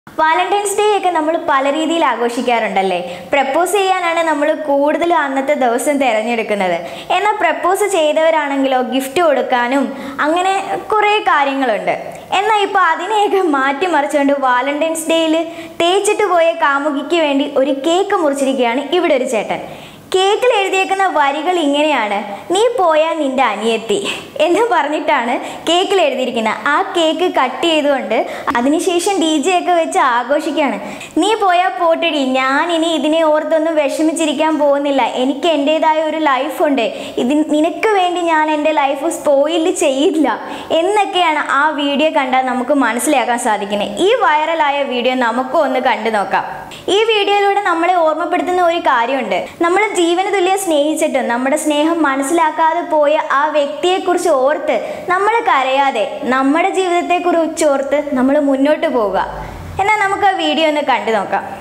Valentine's day ഒക്കെ നമ്മൾ പല രീതിയിൽ ആഘോഷിക്കാറുണ്ടല്ലേ പ്രപ്പോസ് ചെയ്യാനാണ് നമ്മൾ കൂടുതൽ അന്നത്തെ ദിവസം തിരഞ്ഞെടുക്കുന്നത് എന്നാൽ പ്രപ്പോസ് ചെയ്തവരാണെങ്കിലോ ഗിഫ്റ്റ് കൊടുക്കാനും അങ്ങനെ കുറേ കാര്യങ്ങളുണ്ട് എന്നാൽ ഇപ്പോൾ അതിനെയൊക്കെ മാറ്റിമറിച്ചുകൊണ്ട് വാലന്റൈൻസ് ഡേയിൽ തേച്ചിട്ട് പോയ കാമുകിക്ക് വേണ്ടി ഒരു കേക്ക് മുറിച്ചിരിക്കുകയാണ് ഇവിടെ ഒരു ചേട്ടൻ കേക്കിൽ എഴുതിയേക്കുന്ന വരികൾ ഇങ്ങനെയാണ് നീ പോയാൽ നിന്റെ അനിയത്തി എന്ന് പറഞ്ഞിട്ടാണ് കേക്കിൽ എഴുതിയിരിക്കുന്നത് ആ കേക്ക് കട്ട് ചെയ്തുകൊണ്ട് അതിനുശേഷം ഡി ജെ ഒക്കെ വെച്ച് ആഘോഷിക്കുകയാണ് നീ പോയാൽ പോട്ടടി ഞാൻ ഇനി ഇതിനെ ഓർത്തൊന്നും വിഷമിച്ചിരിക്കാൻ പോകുന്നില്ല എനിക്ക് എൻ്റെതായ ഒരു ലൈഫുണ്ട് ഇത് നിനക്ക് വേണ്ടി ഞാൻ എൻ്റെ ലൈഫ് സ്പോയിൽ ചെയ്യില്ല എന്നൊക്കെയാണ് ആ വീഡിയോ കണ്ടാൽ നമുക്ക് മനസ്സിലാക്കാൻ സാധിക്കുന്നത് ഈ വൈറലായ വീഡിയോ നമുക്കും ഒന്ന് കണ്ടു നോക്കാം ഈ വീഡിയോയിലൂടെ നമ്മളെ ഓർമ്മപ്പെടുത്തുന്ന ഒരു കാര്യമുണ്ട് നമ്മൾ ജീവന തുല്യം സ്നേഹിച്ചിട്ടും നമ്മുടെ സ്നേഹം മനസ്സിലാക്കാതെ പോയ ആ വ്യക്തിയെക്കുറിച്ച് ഓർത്ത് നമ്മൾ കരയാതെ നമ്മുടെ ജീവിതത്തെക്കുറിച്ച് ഓർത്ത് നമ്മൾ മുന്നോട്ട് പോവുക എന്നാൽ നമുക്ക് ആ വീഡിയോ ഒന്ന് കണ്ടു നോക്കാം